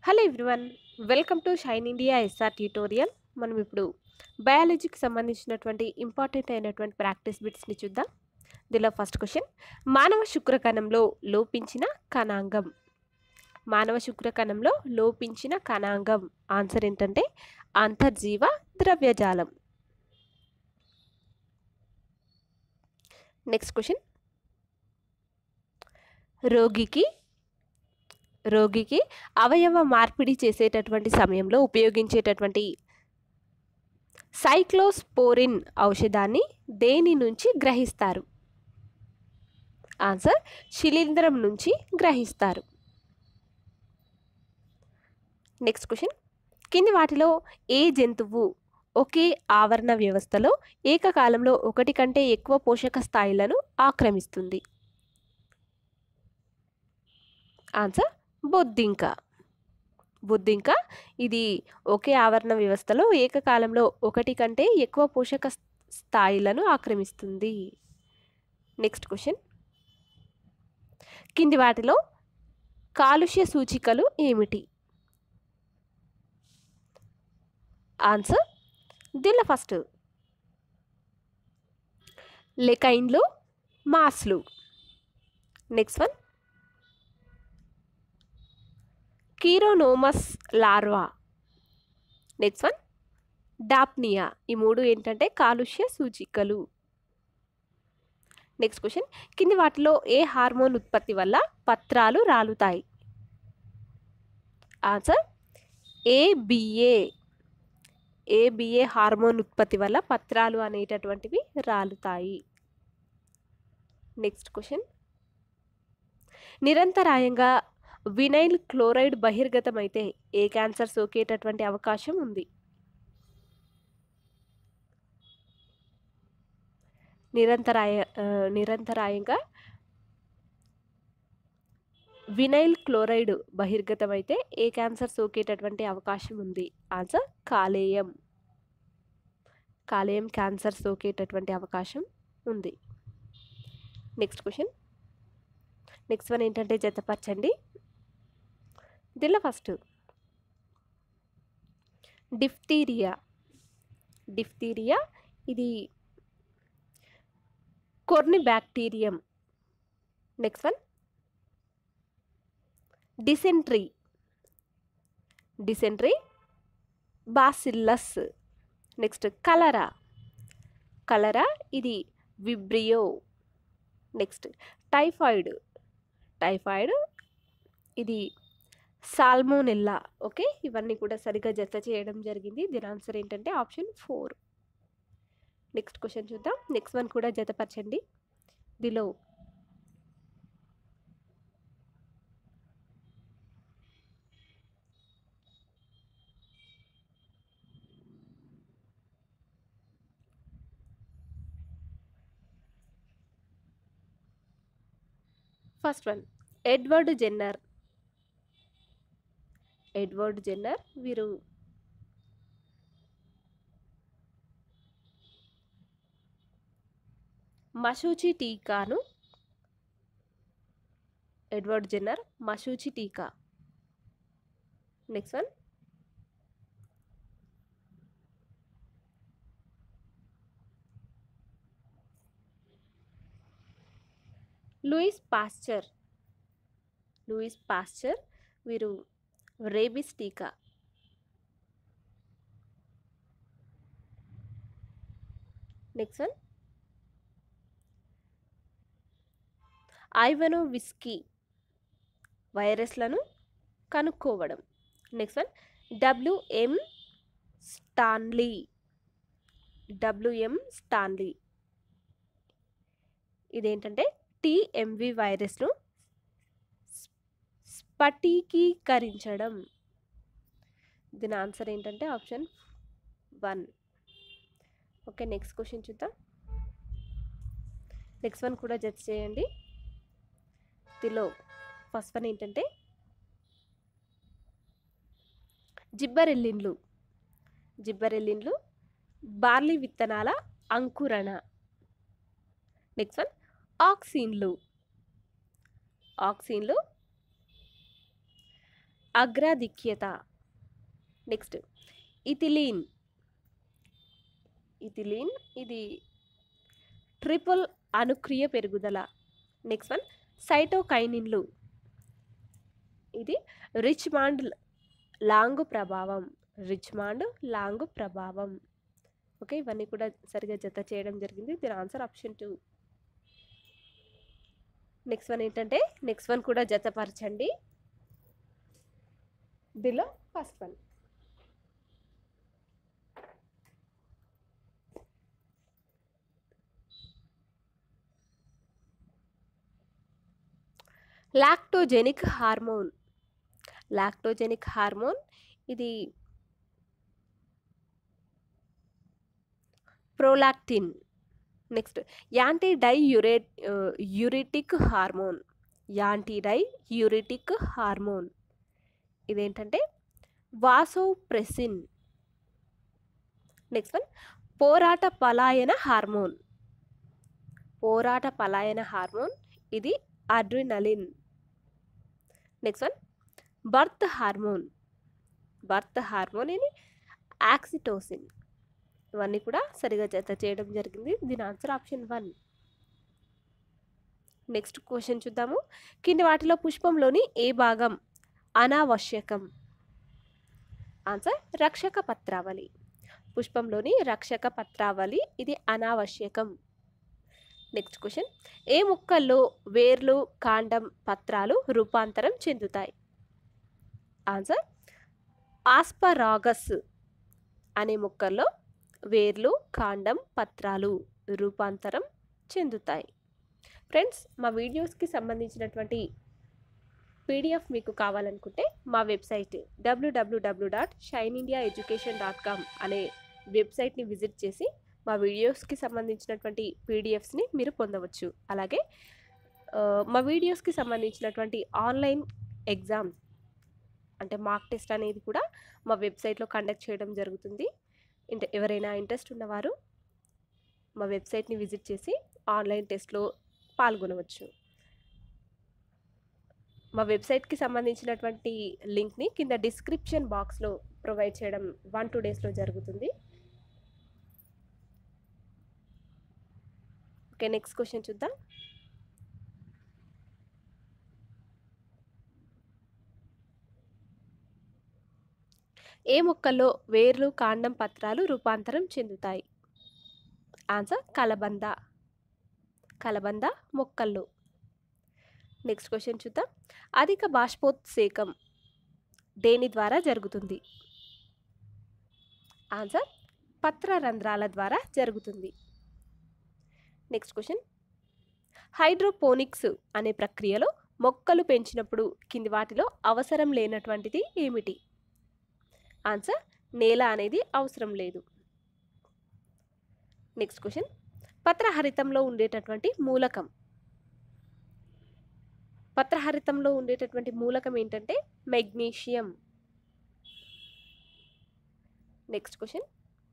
hello everyone welcome to Shine India SR tutorial మనం ఇప్పుడు బయాలజీకి సంబంధించినటువంటి ఇంపార్టెంట్ అయినటువంటి ప్రాక్టీస్ బిట్స్ని చూద్దాం దీనిలో ఫస్ట్ క్వశ్చన్ మానవ శుక్రకణంలో లోపించిన కణాంగం మానవ శుక్రకణంలో లోపించిన కణాంగం ఆన్సర్ ఏంటంటే అంతర్జీవ ద్రవ్యజాలం నెక్స్ట్ క్వశ్చన్ రోగికి రోగికి అవయవ మార్పిడి చేసేటటువంటి సమయంలో ఉపయోగించేటటువంటి సైక్లోస్పోరిన్ ఔషధాన్ని దేని నుంచి గ్రహిస్తారు ఆన్సర్ శిలీంధ్రం నుంచి గ్రహిస్తారు నెక్స్ట్ క్వశ్చన్ కింది వాటిలో ఏ జంతువు ఒకే ఆవరణ వ్యవస్థలో ఏకకాలంలో ఒకటి కంటే ఎక్కువ పోషక స్థాయిలను ఆక్రమిస్తుంది ఆన్సర్ బొద్దింక బొద్దింక ఇది ఒకే ఆవరణ వ్యవస్థలో ఏకకాలంలో ఒకటి కంటే ఎక్కువ పోషక స్థాయిలను ఆక్రమిస్తుంది నెక్స్ట్ క్వశ్చన్ కింది వాటిలో కాలుష్య సూచికలు ఏమిటి ఆన్సర్ దీనిలో ఫస్ట్ లెకైన్లు మాస్లు next one Chironomus larva next one Daphnia ఈ మూడు ఏంటంటే కాలుష్య సూచికలు నెక్స్ట్ క్వశ్చన్ కింది వాటిలో ఏ హార్మోన్ ఉత్పత్తి వల్ల పత్రాలు రాలుతాయి ఆన్సర్ ఏబిఏ ఏబిఏ హార్మోన్ ఉత్పత్తి వల్ల పత్రాలు అనేటటువంటివి రాలుతాయి నెక్స్ట్ క్వశ్చన్ నిరంతరాయంగా వినైల్ క్లోరైడ్ బహిర్గతమైతే ఏ క్యాన్సర్ సోకేటటువంటి అవకాశం ఉంది నిరంతరాయ నిరంతరాయంగా వినైల్ క్లోరైడ్ బహిర్గతమైతే ఏ క్యాన్సర్ సోకేటటువంటి అవకాశం ఉంది ఆన్సర్ కాలేయం కాలేయం క్యాన్సర్ సోకేటటువంటి అవకాశం ఉంది నెక్స్ట్ క్వశ్చన్ నెక్స్ట్ వన్ ఏంటంటే జతపరచండి దీనిలో ఫస్ట్ డిఫ్తీరియా డిఫ్తీరియా ఇది Corynebacterium next one dysentery dysentery bacillus next cholera cholera ఇది విబ్రియో నెక్స్ట్ టైఫాయిడ్ టైఫాయిడ్ ఇది సాల్మోనెల్లా ఓకే ఇవన్నీ కూడా సరిగ్గా జత చేయడం జరిగింది దీని ఆన్సర్ ఏంటంటే ఆప్షన్ ఫోర్ నెక్స్ట్ క్వశ్చన్ చూద్దాం నెక్స్ట్ వన్ కూడా జతపరచండి దీనిలో first one Edward Jenner Edward Jenner వీరు మషూచి టీకాను ఎడ్వర్డ్ జెన్నర్ మషూచి టీకా next one Louis Pasteur Louis Pasteur వీరు రేబిస్ టీకా నెక్స్ట్ వన్ ఐవనో విస్కీ వైరస్లను కనుక్కోవడం next one WM Stanley WM Stanley ఇదేంటంటే టీఎంవి వైరస్ను స్ఫటికీకరించడం దీని ఆన్సర్ ఏంటంటే option one okay next question చూద్దాం నెక్స్ట్ వన్ కూడా జడ్జ్ చేయండి దీనిలో ఫస్ట్ వన్ ఏంటంటే జిబ్బరెల్లిన్లు జిబ్బరెల్లిన్లు బార్లీ విత్తనాల అంకురణ నెక్స్ట్ వన్ ఆక్సిన్లు ఆక్సిన్లు అగ్రాధిక్యత నెక్స్ట్ ఇథిలీన్ ఇథిలీన్ ఇది ట్రిపుల్ అనుక్రియ పెరుగుదల నెక్స్ట్ వన్ సైటోకైనిన్లు ఇది రిచ్మాండ్ లాంగ్ ప్రభావం రిచ్మాండ్ లాంగ్ ప్రభావం ఓకే ఇవన్నీ కూడా సరిగా జత చేయడం జరిగింది దీని answer option two next one ఏంటంటే నెక్స్ట్ వన్ కూడా జతపరచండి దీనిలో first one lactogenic hormone lactogenic hormone ఇది prolactin next antidiuretic hormone antidiuretic hormone ఇదేంటంటే వాసోప్రెసిన్ నెక్స్ట్ వన్ పోరాట పలాయన హార్మోన్ పోరాట పలాయన హార్మోన్ ఇది adrenaline next one birth hormone birth hormone ఇది ఆక్సిటోసిన్ ఇవన్నీ కూడా సరిగా జత చేయడం జరిగింది దీని answer option one next question చూద్దాము కింది వాటిలో పుష్పంలోని ఏ భాగం అనావశ్యకం ఆన్సర్ రక్షక పత్రావళి పుష్పంలోని రక్షక పత్రావళి ఇది అనావశ్యకం నెక్స్ట్ క్వశ్చన్ ఏ మొక్కల్లో వేర్లు కాండం పత్రాలు రూపాంతరం చెందుతాయి ఆన్సర్ ఆస్పరాగస్ అనే మొక్కల్లో వేర్లు కాండం పత్రాలు రూపాంతరం చెందుతాయి ఫ్రెండ్స్ మా వీడియోస్కి సంబంధించినటువంటి పీడిఎఫ్ మీకు కావాలనుకుంటే మా వెబ్సైట్ డబ్ల్యూడబ్ల్యూడబ్ల్యూ dot Shine India education dot com అనే వెబ్సైట్ని విజిట్ చేసి మా వీడియోస్కి సంబంధించినటువంటి పీడిఎఫ్స్ని మీరు పొందవచ్చు అలాగే ఆ, మా వీడియోస్కి సంబంధించినటువంటి ఆన్లైన్ ఎగ్జామ్ అంటే మార్క్ టెస్ట్ అనేది కూడా మా వెబ్సైట్లో కండక్ట్ చేయడం జరుగుతుంది ఇంట ఎవరైనా ఇంట్రెస్ట్ ఉన్నవారు మా వెబ్సైట్ని విజిట్ చేసి ఆన్లైన్ టెస్ట్లో పాల్గొనవచ్చు మా వెబ్సైట్కి సంబంధించినటువంటి లింక్ని కింద డిస్క్రిప్షన్ బాక్స్లో ప్రొవైడ్ చేయడం వన్ టూ డేస్లో జరుగుతుంది ఓకే నెక్స్ట్ క్వశ్చన్ చూద్దాం ఏ మొక్కల్లో వేర్లు కాండం పత్రాలు రూపాంతరం చెందుతాయి ఆన్సర్ కలబంద కలబంద మొక్కల్లో నెక్స్ట్ క్వశ్చన్ చూద్దాం అధిక బాష్పోత్సేకం దేని ద్వారా జరుగుతుంది ఆన్సర్ పత్ర రంధ్రాల ద్వారా జరుగుతుంది నెక్స్ట్ క్వశ్చన్ హైడ్రోపోనిక్స్ అనే ప్రక్రియలో మొక్కలు పెంచినప్పుడు కింది వాటిలో అవసరం లేనటువంటిది ఏమిటి ఆన్సర్ నేల అనేది అవసరం లేదు నెక్స్ట్ క్వశ్చన్ పత్రహరితంలో ఉండేటటువంటి మూలకం పత్రహరితంలో ఉండేటటువంటి మూలకం ఏంటంటే మెగ్నీషియం నెక్స్ట్ క్వశ్చన్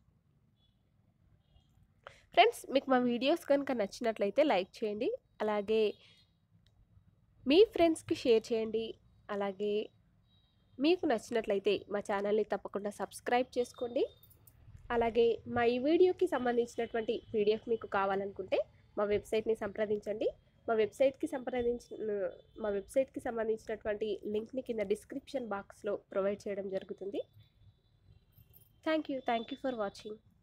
ఫ్రెండ్స్ మీకు మా వీడియోస్ కనుక నచ్చినట్లయితే లైక్ చేయండి అలాగే మీ ఫ్రెండ్స్కి షేర్ చేయండి అలాగే మీకు నచ్చినట్లయితే మా ఛానల్ని తప్పకుండా సబ్స్క్రైబ్ చేసుకోండి అలాగే మా ఈ వీడియోకి సంబంధించినటువంటి పీడిఎఫ్ మీకు కావాలనుకుంటే మా వెబ్సైట్ని సంప్రదించండి మా వెబ్సైట్కి సంప్రదించిన మా వెబ్సైట్కి సంబంధించినటువంటి లింక్ని కింద డిస్క్రిప్షన్ బాక్స్లో ప్రొవైడ్ చేయడం జరుగుతుంది thank you thank you for watching